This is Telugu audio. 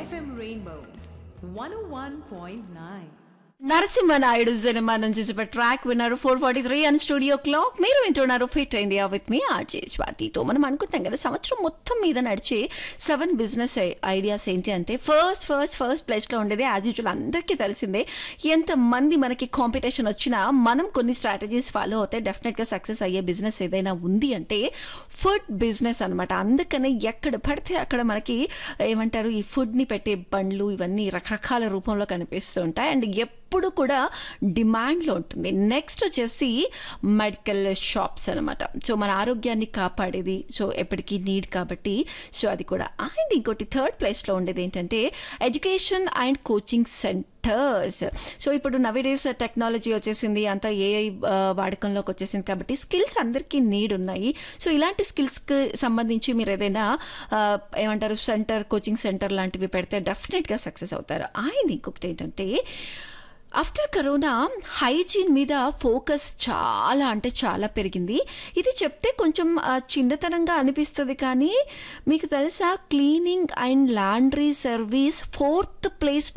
FM Rainbow 101.9. నరసింహనాయుడు సినిమా నుంచి చూపే ట్రాక్ విన్నారు four forty three and studio clock మీరు వింటున్నారు ఫిట్ ఇండియా విత్ మీ ఆర్జే స్వాతితో మనం అనుకుంటాం కదా సంవత్సరం మొత్తం మీద నడిచే సెవెన్ బిజినెస్ ఐడియాస్ ఏంటి అంటే ఫస్ట్ ఫస్ట్ ఫస్ట్ ప్లేస్లో ఉండేది యాజ్ యూజువల్ అందరికీ తెలిసిందే ఎంతమంది మనకి కాంపిటీషన్ వచ్చినా మనం కొన్ని స్ట్రాటజీస్ ఫాలో అవుతే డెఫినెట్గా సక్సెస్ అయ్యే బిజినెస్ ఏదైనా ఉంది అంటే ఫుడ్ బిజినెస్ అనమాట అందుకనే ఎక్కడ పడితే అక్కడ మనకి ఏమంటారు ఈ ఫుడ్ని పెట్టే బండ్లు ఇవన్నీ రకరకాల రూపంలో కనిపిస్తూ ఉంటాయి అండ్ ఎప్పుడు కూడా డిమాండ్లో ఉంటుంది నెక్స్ట్ వచ్చేసి మెడికల్ షాప్స్ అనమాట సో మన ఆరోగ్యాన్ని కాపాడేది సో ఎప్పటికీ నీడ్ కాబట్టి సో అది కూడా అండ్ ఇంకోటి థర్డ్ ప్లేస్లో ఉండేది ఏంటంటే education and coaching centres so ఇప్పుడు నవేడేస్ టెక్నాలజీ వచ్చేసింది అంతా ఏఐ వాడకంలోకి వచ్చేసింది కాబట్టి స్కిల్స్ అందరికీ నీడ్ ఉన్నాయి సో ఇలాంటి స్కిల్స్కి సంబంధించి మీరు ఏదైనా ఆ, ఏమంటారు సెంటర్ కోచింగ్ సెంటర్ లాంటివి పెడితే డెఫినెట్గా సక్సెస్ అవుతారు అండ్ ఇంకొకటి ఏంటంటే ఆఫ్టర్ కరోనా హైజీన్ మీద ఫోకస్ చాలా అంటే చాలా పెరిగింది ఇది చెప్తే కొంచెం ఆ, చిన్నతనంగా అనిపిస్తుంది కానీ మీకు తెలుసా cleaning and laundry service fourth place